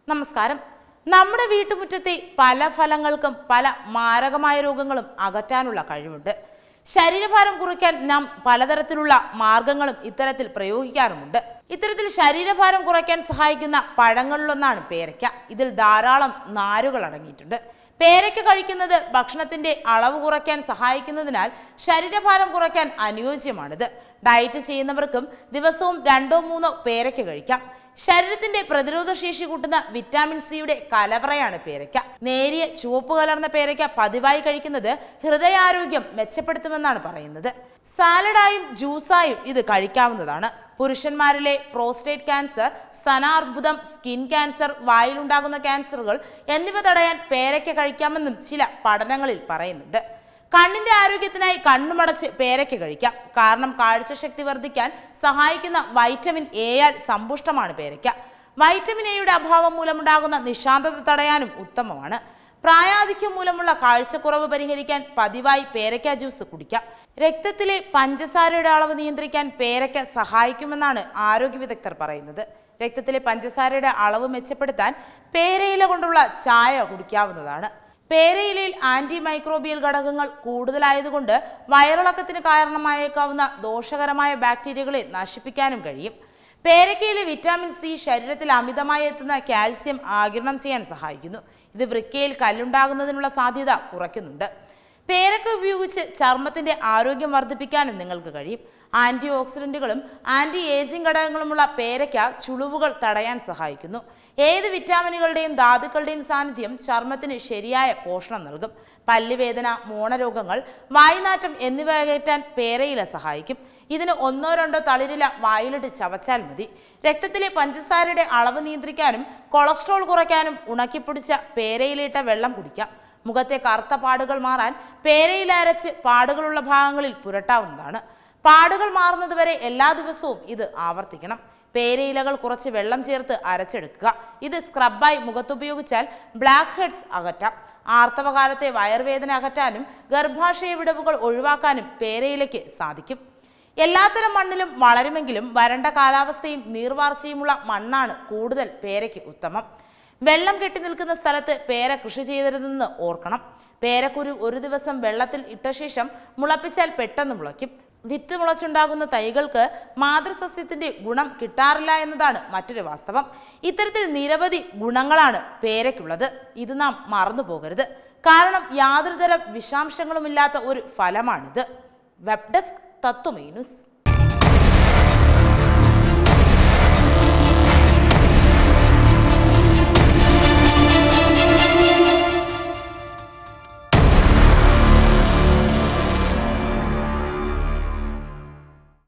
നമസ്കാരം നമ്മുടെ വീട്ടുമുറ്റത്തെ പല ഫലങ്ങൾക്കും പല മാരകമായ രോഗങ്ങളും അകറ്റാനുള്ള കഴിവുണ്ട് ശരീരഭാരം കുറയ്ക്കാൻ നാം പലതരത്തിലുള്ള മാർഗങ്ങളും ഇത്തരത്തിൽ പ്രയോഗിക്കാറുമുണ്ട് ഇത്തരത്തിൽ ശരീരഭാരം കുറയ്ക്കാൻ സഹായിക്കുന്ന പഴങ്ങളിലൊന്നാണ് പേരയ്ക്ക ഇതിൽ ധാരാളം നാരുകൾ അടങ്ങിയിട്ടുണ്ട് പേരയ്ക്ക കഴിക്കുന്നത് ഭക്ഷണത്തിന്റെ അളവ് കുറയ്ക്കാൻ സഹായിക്കുന്നതിനാൽ ശരീരഭാരം കുറയ്ക്കാൻ അനുയോജ്യമാണിത് ഡയറ്റ് ചെയ്യുന്നവർക്കും ദിവസവും രണ്ടോ മൂന്നോ പേരയ്ക്ക കഴിക്കാം ശരീരത്തിന്റെ പ്രതിരോധ ശേഷി കൂട്ടുന്ന വിറ്റാമിൻ സിയുടെ കലവറയാണ് പേരയ്ക്ക നേരിയ ചുവപ്പ് കലർന്ന പേരയ്ക്ക പതിവായി കഴിക്കുന്നത് ഹൃദയാരോഗ്യം മെച്ചപ്പെടുത്തുമെന്നാണ് പറയുന്നത് സാലഡായും ജ്യൂസായും ഇത് കഴിക്കാവുന്നതാണ് പുരുഷന്മാരിലെ പ്രോസ്റ്റേറ്റ് ക്യാൻസർ സ്തനാർബുദം സ്കിൻ ക്യാൻസർ വായിലുണ്ടാകുന്ന ക്യാൻസറുകൾ എന്നിവ തടയാൻ പേരയ്ക്ക കഴിക്കാമെന്നും ചില പഠനങ്ങളിൽ പറയുന്നുണ്ട് കണ്ണിന്റെ ആരോഗ്യത്തിനായി കണ്ണുമടച്ച് പേരയ്ക്ക കഴിക്കാം കാരണം കാഴ്ചശക്തി വർദ്ധിക്കാൻ സഹായിക്കുന്ന വൈറ്റമിൻ എയാൽ സമ്പുഷ്ടമാണ് പേരയ്ക്ക വൈറ്റമിൻ എയുടെ അഭാവം മൂലമുണ്ടാകുന്ന നിശാന്തത തടയാനും ഉത്തമമാണ് പ്രായാധിക്യം മൂലമുള്ള കാഴ്ചക്കുറവ് പരിഹരിക്കാൻ പതിവായി പേരയ്ക്ക ജ്യൂസ് കുടിക്കാം രക്തത്തിലെ പഞ്ചസാരയുടെ അളവ് നിയന്ത്രിക്കാൻ പേരയ്ക്ക സഹായിക്കുമെന്നാണ് ആരോഗ്യ വിദഗ്ധർ പറയുന്നത് രക്തത്തിലെ പഞ്ചസാരയുടെ അളവ് മെച്ചപ്പെടുത്താൻ പേരയില കൊണ്ടുള്ള ചായ കുടിക്കാവുന്നതാണ് പേരയിലയിൽ ആന്റി മൈക്രോബിയൽ ഘടകങ്ങൾ കൂടുതലായതുകൊണ്ട് വയറിളക്കത്തിന് കാരണമായേക്കാവുന്ന ദോഷകരമായ ബാക്ടീരിയകളെ നശിപ്പിക്കാനും കഴിയും പേരയ്ക്കയിലെ വിറ്റാമിൻ സി ശരീരത്തിൽ അമിതമായി എത്തുന്ന കാൽസ്യം ആഗിരണം ചെയ്യാൻ സഹായിക്കുന്നു ഇത് വൃക്കയിൽ കല്ലുണ്ടാകുന്നതിനുള്ള സാധ്യത കുറയ്ക്കുന്നുണ്ട് പേരക്ക ഉപയോഗിച്ച് ചർമ്മത്തിന്റെ ആരോഗ്യം വർദ്ധിപ്പിക്കാനും നിങ്ങൾക്ക് കഴിയും ആന്റി ഓക്സിഡന്റുകളും ആന്റി ഏജിംഗ് ഘടകങ്ങളുമുള്ള പേരയ്ക്ക ചുളിവുകൾ തടയാൻ സഹായിക്കുന്നു ഏത് വിറ്റാമിനുകളുടെയും ധാതുക്കളുടെയും സാന്നിധ്യം ചർമ്മത്തിന് ശരിയായ പോഷണം നൽകും പല്ലുവേദന മോണരോഗങ്ങൾ വായുനാറ്റം എന്നിവ അകറ്റാൻ പേരയില സഹായിക്കും ഇതിന് ഒന്നോ രണ്ടോ തളിരില വായിലിട്ട് ചവച്ചാൽ മതി രക്തത്തിലെ പഞ്ചസാരയുടെ അളവ് നിയന്ത്രിക്കാനും കൊളസ്ട്രോൾ കുറയ്ക്കാനും ഉണക്കിപ്പൊടിച്ച പേരയിലിട്ട വെള്ളം കുടിക്കാം മുഖത്തെ കറുത്ത പാടുകൾ മാറാൻ പേരയില അരച്ച് പാടുകളുള്ള ഭാഗങ്ങളിൽ പുരട്ടാവുന്നതാണ് പാടുകൾ മാറുന്നതുവരെ എല്ലാ ദിവസവും ഇത് ആവർത്തിക്കണം പേരയിലകൾ കുറച്ച് വെള്ളം ചേർത്ത് അരച്ചെടുക്കുക ഇത് സ്ക്രബായി മുഖത്തുപയോഗിച്ചാൽ ബ്ലാക്ക് ഹെഡ്സ് അകറ്റാം ആർത്തവകാലത്തെ വയർവേദന അകറ്റാനും ഗർഭാശയ വിടവുകൾ ഒഴിവാക്കാനും പേരയിലയ്ക്ക് സാധിക്കും എല്ലാത്തരം മണ്ണിലും വളരുമെങ്കിലും വരണ്ട കാലാവസ്ഥയും നീർവാർച്ചയുമുള്ള മണ്ണാണ് കൂടുതൽ പേരയ്ക്ക് ഉത്തമം വെള്ളം കെട്ടി നിൽക്കുന്ന സ്ഥലത്ത് പേര കൃഷി ചെയ്തരുതെന്ന് ഓർക്കണം പേരക്കുരു ഒരു ദിവസം വെള്ളത്തിൽ ഇട്ട ശേഷം മുളപ്പിച്ചാൽ പെട്ടെന്ന് മുളയ്ക്കും വിത്ത് മുളച്ചുണ്ടാകുന്ന തൈകൾക്ക് മാതൃസസ്യത്തിന്റെ ഗുണം കിട്ടാറില്ല എന്നതാണ് മറ്റൊരു വാസ്തവം ഇത്തരത്തിൽ നിരവധി ഗുണങ്ങളാണ് പേരയ്ക്കുള്ളത് ഇത് നാം മറന്നു പോകരുത് കാരണം യാതൊരുതര വിഷാംശങ്ങളുമില്ലാത്ത ഒരു ഫലമാണിത് വെബ് ഡെസ്ക് തത്വമേ ന്യൂസ്